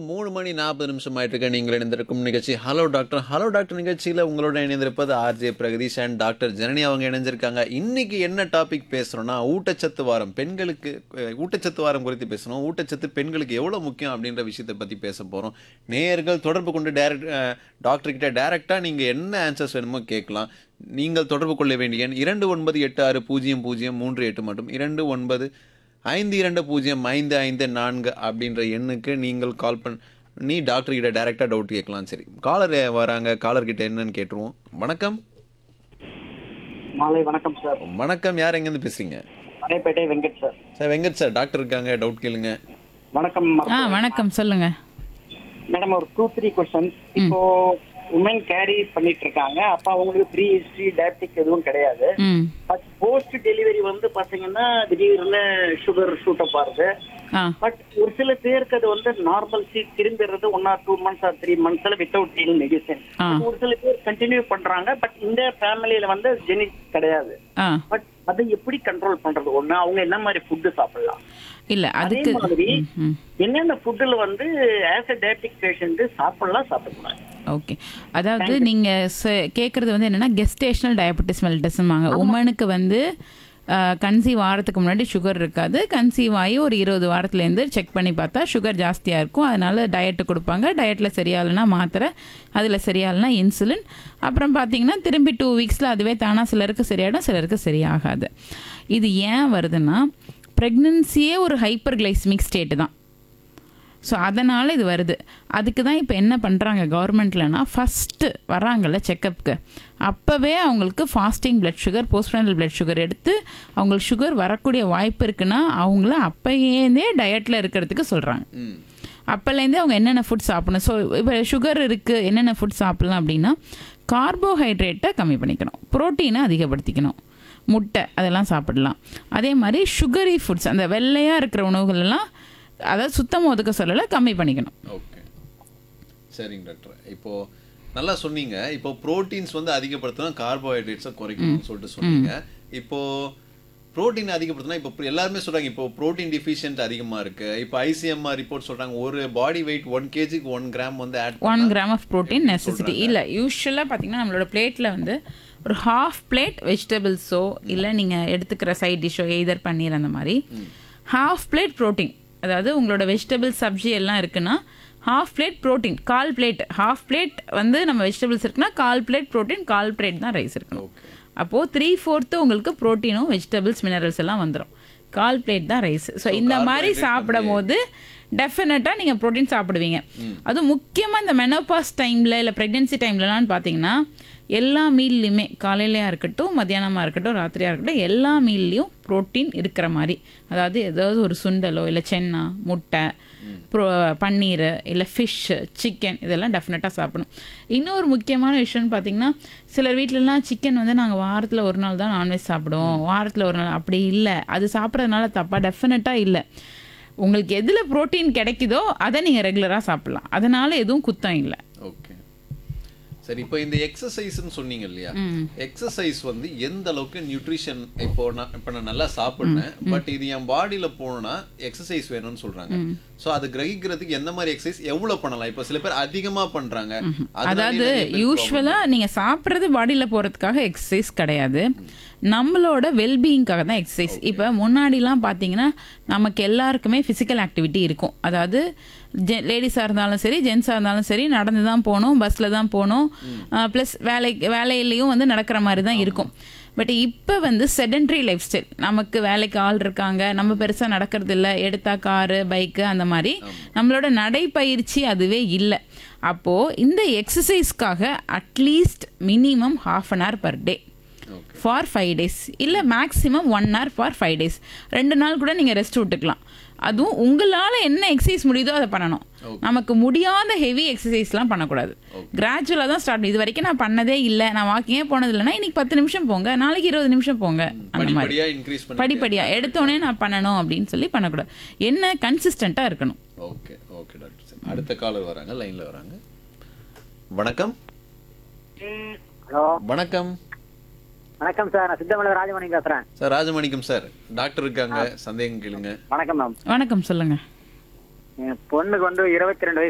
மூணு மணி நாற்பது நிமிஷம் ஆயிட்டு இருக்க நீங்கள் இணைந்திருக்கும் நிகழ்ச்சி ஹலோ டாக்டர் ஹலோ டாக்டர் நிகழ்ச்சியில் உங்களோட இணைந்திருப்பது R J Pragatheesh and doctor Janani அவங்க இணைஞ்சிருக்காங்க இன்னைக்கு என்ன டாபிக் பேசுகிறோம்னா ஊட்டச்சத்து வாரம் பெண்களுக்கு அஹ், ஊட்டச்சத்து வாரம் குறித்து பேசணும் ஊட்டச்சத்து பெண்களுக்கு எவ்வளோ முக்கியம் அப்படின்ற விஷயத்தை பற்றி பேச போகிறோம் நேயர்கள் தொடர்பு கொண்டு டேரக்ட் டாக்டர் கிட்ட டேரெக்டாக நீங்கள் என்ன ஆன்சர்ஸ் வேணுமோ கேட்கலாம் நீங்கள் தொடர்பு கொள்ள வேண்டிய எண் இரண்டு ஒன்பது எட்டு ஆறு பூஜ்ஜியம் பூஜ்ஜியம் மூன்று எட்டு மற்றும் இரண்டு ஒன்பது ஐந்து இரண்டு பூஜ்ஜியம் ஐந்து ஐந்து நான்கு அப்படின்ற எண்ணுக்கு நீங்கள் கால் பண்ணி டாக்டர் கிட்ட டைரெக்டாக டவுட் கேட்கலாம் சரி காலர் வராங்க காலர் கிட்ட என்னன்னு கேட்டுருவோம் வணக்கம் மாலை வணக்கம் சார் வணக்கம் யார் எங்கேருந்து பேசுறீங்க Malaipettai Venkat sir sir Venkat sir doctor இருக்காங்க டவுட் கேளுங்க வணக்கம் ஆ வணக்கம் சொல்லுங்க மேடம் ஒரு டூ த்ரீ கொஸ்டின்ஸ் இப்போ உமன் கேரி பண்ணிட்டு இருக்காங்க அப்ப அவங்களுக்கு ப்ரீ ஹிஸ்டரி டயபெட்டிக் எதுவும் கிடையாது ம் பட் போஸ்ட் டெலிவரி வந்து பாத்தீங்கன்னா திடீர்னு சுகர் ஷூட் அப் ஆகுது ஆ பட் ஒரு சில பேருக்கு அது வந்து நார்மல் சி திரும்பிடுறது one or two months or three மந்த்ஸ்ல வித்தவுட் எனி மெடிசன் ஆ. ஒரு சில பேர் கண்டினியூ பண்றாங்க பட் இந்த ஃபேமிலியில வந்து ஜெனிக் கிடையாது ஆ பட் அதை எப்படி கண்ட்ரோல் பண்றது ஒண்ணு அவங்க என்ன மாதிரி ஃபுட்டு சாப்பிடலாம் இல்ல அதே அதுக்கு மாதிரி ம், ம் என்னென்ன ஃபுட்டுல வந்து ஆஸ் அ டயபெட்டிக் பேஷண்ட் சாப்பிடலாம் சாப்பிடக்கூடாது ஓகே அதாவது நீங்க ச- கேக்குறது வந்து என்னன்னா கெஸ்டேஷனல் டயபெட்டிஸ் மெல்டஸ்மாங்க உமனுக்கு வந்து கன்சீவ் ஆகிறதுக்கு முன்னாடி சுகர் இருக்காது கன்சீவ் ஆகி ஒரு இருபது வாரத்துலேருந்து செக் பண்ணி பார்த்தா சுகர் ஜாஸ்தியாக இருக்கும் அதனால டயட்டு கொடுப்பாங்க டயட்டில் சரியாகலைன்னா மாத்திரை அதில் சரியாகலைன்னா இன்சுலின் அப்புறம் பார்த்தீங்கன்னா திரும்பி டூ வீக்ஸில் அதுவே தானாக சிலருக்கு சரியாயிடும் சிலருக்கு சரியாகாது இது ஏன் வருதுன்னா ப்ரெக்னன்சியே ஒரு ஹைப்பர் கிளைஸ்மிக் ஸ்டேட்டு தான் ஸோ அதனால் இது வருது அதுக்கு தான் இப்போ என்ன பண்ணுறாங்க கவர்மெண்ட்லனா ஃபஸ்ட்டு வராங்கல்ல செக்கப்புக்கு அப்போவே அவங்களுக்கு fasting blood sugar postprandial blood sugar எடுத்து அவங்களுக்கு சுகர் வரக்கூடிய வாய்ப்பு இருக்குன்னா அவங்கள அப்போயேந்தே டயட்டில் இருக்கிறதுக்கு சொல்கிறாங்க ம் அப்போலேருந்தே அவங்க என்னென்ன ஃபுட் சாப்பிடணும் ஸோ இப்போ சுகர் இருக்குது என்னென்ன ஃபுட் சாப்பிடலாம் அப்படின்னா கார்போஹைட்ரேட்டை கம்மி பண்ணிக்கணும் ப்ரோட்டீனை அதிகப்படுத்திக்கணும் முட்டை அதெல்லாம் சாப்பிடலாம் அதே மாதிரி சுகரி ஃபுட்ஸ் அந்த வெள்ளையாக இருக்கிற உணவுகள் எல்லாம் அதாவது சுத்தமாக ஒதுக்க சொல்லலை கம்மி பண்ணிக்கணும் ஓகே சரிங்க டாக்டர் இப்போ நல்லா சொன்னீங்க இப்போ புரோட்டீன்ஸ் வந்து அதிகப்படுத்தணும் கார்போஹைட்ரேட்ஸை குறைக்கணும்னு சொல்லிட்டு சொன்னீங்க இப்போ புரோட்டீன் அதிகப்படுத்தினா இப்போ எல்லாருமே சொல்றாங்க இப்போ புரோட்டீன் டிஃபிஷியன்ட் அதிகமா இருக்கு இப்போ ஐசிஎம்ஆர் ரிப்போர்ட் சொல்றாங்க ஒரு பாடி வெயிட் ஒன் கேஜிக்கு ஒன் கிராம் வந்து add one gram of protein necessity இல்லை யூஸ்வலாக பார்த்தீங்கன்னா நம்மளோட பிளேட்டில் வந்து ஒரு ஹாஃப் பிளேட் வெஜிடபிள்ஸோ இல்லை நீங்கள் எடுத்துக்கிற சைட் டிஷ்ஷோ எய்தர் பன்னீர் அந்த மாதிரி ஹாஃப் பிளேட் ப்ரோட்டீன் அதாவது உங்களோட வெஜிடபிள் சப்ஜி எல்லாம் இருக்குன்னா ஹாஃப் பிளேட் ப்ரோட்டீன் கால் பிளேட் ஹாஃப் பிளேட் வந்து நம்ம வெஜிடபிள்ஸ் இருக்குன்னா கால் பிளேட் ப்ரோட்டீன் கால் பிளேட் தான் ரைஸ் இருக்கணும் ஓகே அப்போது த்ரீ ஃபோர்த்து உங்களுக்கு ப்ரோட்டீனும் வெஜிடபிள்ஸ் மினரல்ஸ் எல்லாம் வந்துடும் கால் பிளேட் தான் ரைஸ் ஸோ இந்த மாதிரி சாப்பிடும் போது டெஃபினட்டாக நீங்கள் ப்ரோட்டீன் சாப்பிடுவீங்க அதுவும் முக்கியமாக இந்த மெனோபாஸ் டைமில் இல்லை ப்ரெக்னென்சி டைம்லலாம் பார்த்தீங்கன்னா எல்லா மீல்லையுமே காலையிலையாக இருக்கட்டும் மத்தியானமாக இருக்கட்டும் ராத்திரியாக இருக்கட்டும் எல்லா மீல்லையும் ப்ரோட்டீன் இருக்கிற மாதிரி அதாவது ஏதாவது ஒரு சுண்டலோ இல்லை சென்னா முட்டை ப்ரோ பன்னீர் இல்லை ஃபிஷ்ஷு சிக்கன் இதெல்லாம் டெஃபினட்டாக சாப்பிடணும் இன்னொரு முக்கியமான விஷயம்னு பார்த்தீங்கன்னா சிலர் வீட்டிலலாம் சிக்கன் வந்து நாங்கள் வாரத்தில் ஒரு நாள் தான் நான்வெஜ் சாப்பிடுவோம் வாரத்தில் ஒரு நாள் அப்படி இல்லை அது சாப்பிட்றதுனால தப்பா டெஃபினட்டாக இல்லை உங்களுக்கு எதில் புரோட்டீன் கிடைக்குதோ அதை நீங்கள் ரெகுலராக சாப்பிடலாம் அதனால எதுவும் குத்தம் இல்லை ஓகே சரி இப்போ இந்த எக்ஸசைஸ்னு சொன்னீங்க இல்லையா எக்ஸசைஸ் வந்து எந்த அளவுக்கு நியூட்ரிஷன் இப்போ நான் இப்போ நான் நல்லா சாப்பிடுறேன் பட் இது என் பாடியில போனா எக்ஸசைஸ் வேணும்னு சொல்றாங்க சோ அது கிரகிக்கிறதுக்கு எந்த மாதிரி எக்ஸசைஸ் எவ்வளவு பண்ணலாம் இப்போ சில பேர் அதிகமா பண்றாங்க அதனாலே அதாவது நிறைய பேருக்கு யூஸ்வலாக நீங்கள் சாப்பிட்றது பாடியில் போகிறதுக்காக எக்ஸசைஸ் கிடையாது நம்மளோட வெல்பீயிங்காக தான் எக்ஸசைஸ் இப்போ முன்னாடிலாம் பார்த்தீங்கன்னா நமக்கு எல்லாருக்குமே ஃபிசிக்கல் ஆக்டிவிட்டி இருக்கும் அதாவது ஜெ லேடிஸாக இருந்தாலும் சரி ஜென்ஸாக இருந்தாலும் சரி நடந்து தான் போகணும் பஸ்ஸில் தான் போகணும் ப்ளஸ் வேலை வேலையிலையும் வந்து நடக்கிற மாதிரி தான் இருக்கும் பட் இப்போ வந்து செடன்ட்ரி லைஃப் ஸ்டைல் நமக்கு வேலைக்கு ஆள் இருக்காங்க நம்ம பெருசாக நடக்கிறது இல்லை எடுத்தா காரு பைக்கு அந்த மாதிரி நம்மளோட நடைப்பயிற்சி அதுவே இல்லை அப்போது இந்த எக்ஸசைஸ்க்காக at least minimum half an hour per day Okay. For five days இல்லை maximum one hour for five days ரெண்டு நாள் கூட நீங்கள் ரெஸ்ட் விட்டுக்கலாம் அதுவும் உங்களால் என்ன எக்ஸசைஸ் முடியுதோ அதை பண்ணணும் நமக்கு முடியாத ஹெவி எக்ஸசைஸ்லாம் பண்ணக்கூடாது கிராஜுவலாக தான் ஸ்டார்ட் இது வரைக்கும் நான் பண்ணதே இல்லை நான் வாக்கிங்கே போனது இல்லைன்னா இன்னைக்கு பத்து நிமிஷம் போங்க நாளைக்கு இருபது நிமிஷம் போங்க அந்த மாதிரி படிப்படியா இன்க்ரீஸ் பண்ணி படிப்படியா எடுத்தோடனே நான் பண்ணணும் அப்படின்னு சொல்லி பண்ணக்கூடாது என்ன கன்சிஸ்டண்ட்டாக இருக்கணும் ஓகே ஓகே டாக்டர் சரி அடுத்த காலர் வராங்க லைன்ல வராங்க வணக்கம் ஹலோ வணக்கம் வணக்கம் சார் நான் சித்தமலை ராஜமணி பேசுறேன் சார் ராஜமாணிக்கம் சார் டாக்டர் இருக்காங்க சந்தேகம் கேளுங்க வணக்கம் மேம் வணக்கம் சொல்லுங்க என் பொண்ணுக்கு வந்து இருபத்தி ரெண்டு வயசு